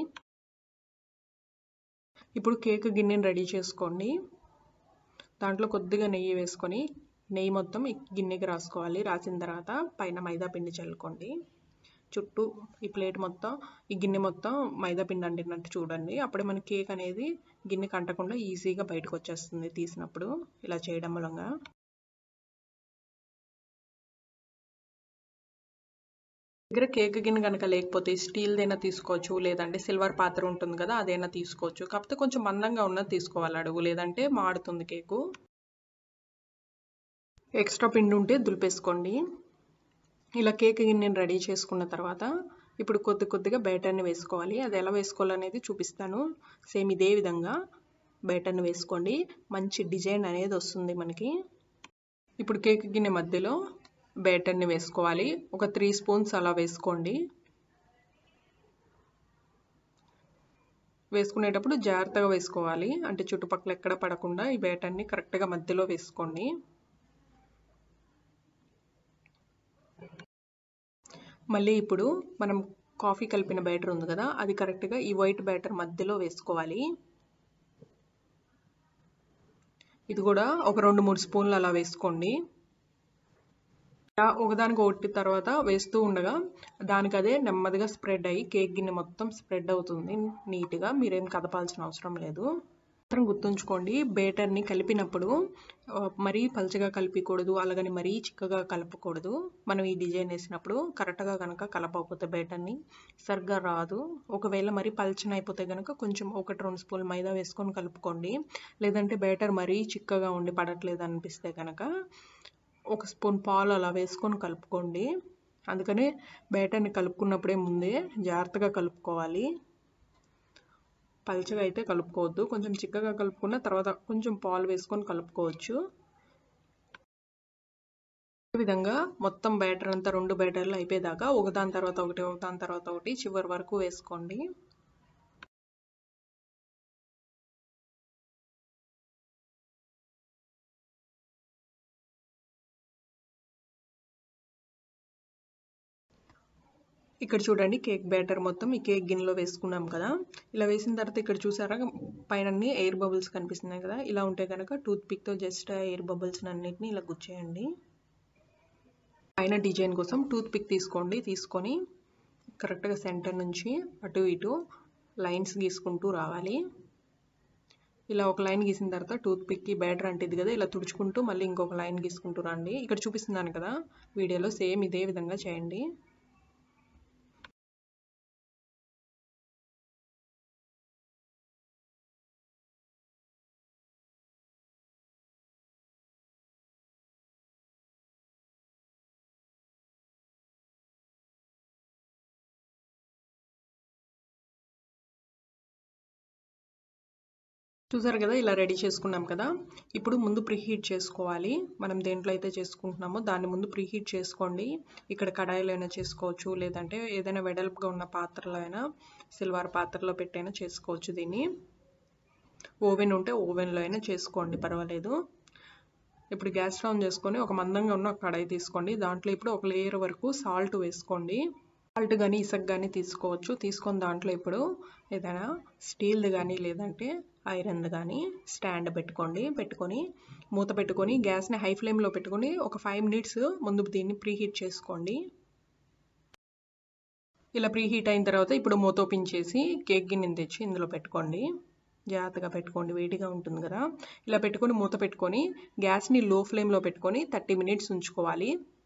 ఇప్పుడు కేక్ గిన్నెని రెడీ చేసుకోండి దాంట్లో కొద్దిగా నెయ్యి వేసుకొని నెయ్యి మొత్తం ఈ గిన్నెకి రాసుకోవాలి రాసిన తర్వాత పైన మైదా పిండి చల్లుకోండి చుట్టూ ఈ ప్లేట్ మొత్తం ఈ గిన్నె మొత్తం మైదా పిండి అంటినట్టు చూడండి అప్పుడే మన కేక్ అనేది గిన్నెకి అంటకుండా ఈజీగా బయటకు వచ్చేస్తుంది తీసినప్పుడు ఇలా చేయడం మూలంగా దగ్గర కేక్ గిన్నె కనుక లేకపోతే స్టీల్దైనా తీసుకోవచ్చు లేదంటే సిల్వర్ పాత్ర ఉంటుంది కదా అదైనా తీసుకోవచ్చు కాకపోతే కొంచెం మందంగా ఉన్నది తీసుకోవాలి అడుగు లేదంటే మాడుతుంది కేకు ఎక్స్ట్రా పిండి ఉంటే దులిపేసుకోండి ఇలా కేక్ గిన్నెని రెడీ చేసుకున్న తర్వాత ఇప్పుడు కొద్ది కొద్దిగా బ్యాటర్ని వేసుకోవాలి అది ఎలా వేసుకోవాలనేది చూపిస్తాను సేమ్ ఇదే విధంగా బ్యాటర్ని వేసుకోండి మంచి డిజైన్ అనేది వస్తుంది మనకి ఇప్పుడు కేక్ గిన్నె మధ్యలో బ్యాటర్ని వేసుకోవాలి ఒక త్రీ స్పూన్స్ అలా వేసుకోండి వేసుకునేటప్పుడు జాగ్రత్తగా వేసుకోవాలి అంటే చుట్టుపక్కల ఎక్కడ పడకుండా ఈ బ్యాటర్ని కరెక్ట్గా మధ్యలో వేసుకోండి మళ్ళీ ఇప్పుడు మనం కాఫీ కలిపిన బ్యాటర్ ఉంది కదా అది కరెక్ట్గా ఈ వైట్ బ్యాటర్ మధ్యలో వేసుకోవాలి ఇది కూడా ఒక రెండు మూడు స్పూన్లు అలా వేసుకోండి ఒకదానికి ఒకటి తర్వాత వేస్తూ ఉండగా దానికి అదే నెమ్మదిగా స్ప్రెడ్ అయ్యి కేక్ గిన్నె మొత్తం స్ప్రెడ్ అవుతుంది నీట్గా మీరేం కదపాల్సిన అవసరం లేదు మాత్రం గుర్తుంచుకోండి బేటర్ని కలిపినప్పుడు మరీ పలచగా కలిపకూడదు అలాగని మరీ చిక్కగా కలపకూడదు మనం ఈ డిజైన్ వేసినప్పుడు కరెక్ట్గా కనుక కలపకపోతే బేటర్ని సరిగ్గా రాదు ఒకవేళ మరీ పలచన అయిపోతే కనుక కొంచెం ఒకటి రెండు స్పూన్ మైదా వేసుకొని కలుపుకోండి లేదంటే బేటర్ మరీ చిక్కగా ఉండి పడట్లేదు అనిపిస్తే కనుక ఒక స్పూన్ పాలు అలా వేసుకొని కలుపుకోండి అందుకని బేటర్ని కలుపుకున్నప్పుడే ముందే జాగ్రత్తగా కలుపుకోవాలి పల్చగా అయితే కలుపుకోవద్దు కొంచెం చిక్కగా కలుపుకున్న తర్వాత కొంచెం పాలు వేసుకొని కలుపుకోవచ్చు ఈ విధంగా మొత్తం బ్యాటర్ అంతా రెండు బ్యాటర్లు అయిపోయేదాకా ఒకదాని తర్వాత ఒకటి ఒకదాని తర్వాత ఒకటి చివరి వరకు వేసుకోండి ఇక్కడ చూడండి కేక్ బ్యాటర్ మొత్తం ఈ కేక్ గిన్నెలో వేసుకున్నాం కదా ఇలా వేసిన తర్వాత ఇక్కడ చూసారా పైన ఎయిర్ బబుల్స్ కనిపిస్తున్నాయి కదా ఇలా ఉంటే కనుక టూత్ పిక్తో జస్ట్ ఎయిర్ బబుల్స్ అన్నిటిని ఇలా గుచ్చేయండి పైన డిజైన్ కోసం టూత్ పిక్ తీసుకోండి తీసుకొని కరెక్ట్గా సెంటర్ నుంచి అటు ఇటు లైన్స్ గీసుకుంటూ రావాలి ఇలా ఒక లైన్ గీసిన తర్వాత టూత్ పిక్కి బ్యాటర్ అంటిది కదా ఇలా తుడుచుకుంటూ మళ్ళీ ఇంకొక లైన్ గీసుకుంటూ రండి ఇక్కడ చూపిస్తున్నాను కదా వీడియోలో సేమ్ ఇదే విధంగా చేయండి చూసారు కదా ఇలా రెడీ చేసుకున్నాం కదా ఇప్పుడు ముందు ప్రీహీట్ చేసుకోవాలి మనం దేంట్లో అయితే చేసుకుంటున్నామో దాన్ని ముందు ప్రీహీట్ చేసుకోండి ఇక్కడ కడాయిలో అయినా చేసుకోవచ్చు లేదంటే ఏదైనా వెడల్పుగా ఉన్న పాత్రలో అయినా సిల్వర్ పాత్రలో పెట్టైనా చేసుకోవచ్చు దీన్ని ఓవెన్ ఉంటే ఓవెన్లో అయినా చేసుకోండి పర్వాలేదు ఇప్పుడు గ్యాస్ ఆన్ చేసుకొని ఒక మందంగా ఉన్న కడాయి తీసుకోండి దాంట్లో ఇప్పుడు ఒక లేయర్ వరకు సాల్ట్ వేసుకోండి సాల్ట్ కానీ ఇసక్ కానీ తీసుకోవచ్చు తీసుకొని దాంట్లో ఇప్పుడు ఏదైనా స్టీల్ది కానీ లేదంటే ఐరన్ది కానీ స్టాండ్ పెట్టుకోండి పెట్టుకొని మూత పెట్టుకొని గ్యాస్ని హై ఫ్లేమ్లో పెట్టుకొని ఒక ఫైవ్ మినిట్స్ ముందు దీన్ని ప్రీహీట్ చేసుకోండి ఇలా ప్రీహీట్ అయిన తర్వాత ఇప్పుడు మూత ఓపెన్ చేసి కేక్ గిన్నెని తెచ్చి ఇందులో పెట్టుకోండి జాగ్రత్తగా పెట్టుకోండి వేడిగా ఉంటుంది కదా ఇలా పెట్టుకొని మూత పెట్టుకొని గ్యాస్ని లో ఫ్లేమ్లో పెట్టుకొని థర్టీ మినిట్స్ ఉంచుకోవాలి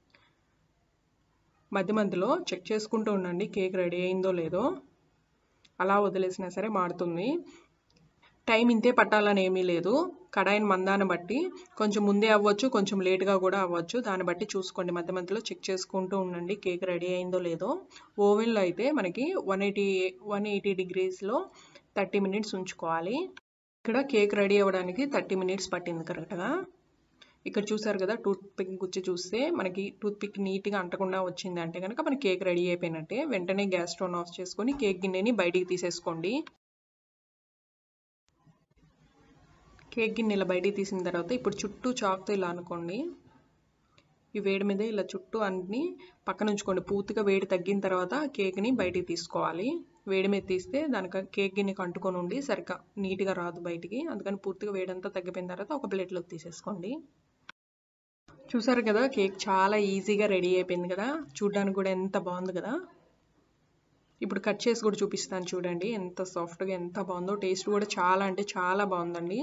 మధ్య మధ్యలో చెక్ చేసుకుంటూ ఉండండి కేక్ రెడీ అయిందో లేదో అలా వదిలేసినా సరే మాడుతుంది టైం ఇంతే పట్టాలని ఏమీ లేదు కడాయిని మందాన్ని బట్టి కొంచెం ముందే అవ్వచ్చు కొంచెం లేట్గా కూడా అవ్వచ్చు దాన్ని బట్టి చూసుకోండి మధ్య మధ్యలో చెక్ చేసుకుంటూ ఉండండి కేక్ రెడీ అయిందో లేదో ఓవెన్లో అయితే మనకి వన్ ఎయిటీ వన్ ఎయిటీ డిగ్రీస్లో థర్టీ మినిట్స్ ఉంచుకోవాలి ఇక్కడ కేక్ రెడీ అవ్వడానికి థర్టీ మినిట్స్ పట్టింది కరెక్ట్గా ఇక్కడ చూసారు కదా టూత్ పిక్ గుచ్చి చూస్తే మనకి టూత్ పిక్ నీట్గా అంటకుండా వచ్చింది అంటే కనుక మన కేక్ రెడీ అయిపోయినట్టే వెంటనే గ్యాస్ స్టవ్ ఆఫ్ చేసుకొని కేక్ గిన్నెని బయటికి తీసేసుకోండి కేక్ గిన్నె ఇలా బయటికి తీసిన తర్వాత ఇప్పుడు చుట్టూ చాక్తో ఇలా అనుకోండి ఈ వేడి మీద ఇలా చుట్టూ అన్ని పక్కన ఉంచుకోండి పూర్తిగా వేడి తగ్గిన తర్వాత కేక్ని బయటికి తీసుకోవాలి వేడి మీద తీస్తే దానికి కేక్ గిన్నెకి అంటుకొని ఉండి సరిగ్గా నీట్గా రాదు బయటికి అందుకని పూర్తిగా వేడంతా తగ్గిపోయిన తర్వాత ఒక ప్లేట్లోకి తీసేసుకోండి చూసారు కదా కేక్ చాలా ఈజీగా రెడీ అయిపోయింది కదా చూడడానికి కూడా ఎంత బాగుంది కదా ఇప్పుడు కట్ చేసి కూడా చూపిస్తాను చూడండి ఎంత సాఫ్ట్గా ఎంత బాగుందో టేస్ట్ కూడా చాలా అంటే చాలా బాగుందండి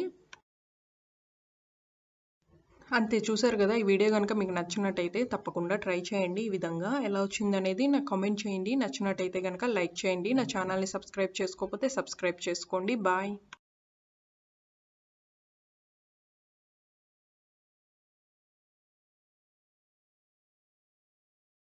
అంతే చూసారు కదా ఈ వీడియో కనుక మీకు నచ్చినట్టయితే తప్పకుండా ట్రై చేయండి ఈ విధంగా ఎలా వచ్చింది అనేది నాకు కామెంట్ చేయండి నచ్చినట్టయితే కనుక లైక్ చేయండి నా ఛానల్ని సబ్స్క్రైబ్ చేసుకోకపోతే సబ్స్క్రైబ్ చేసుకోండి బాయ్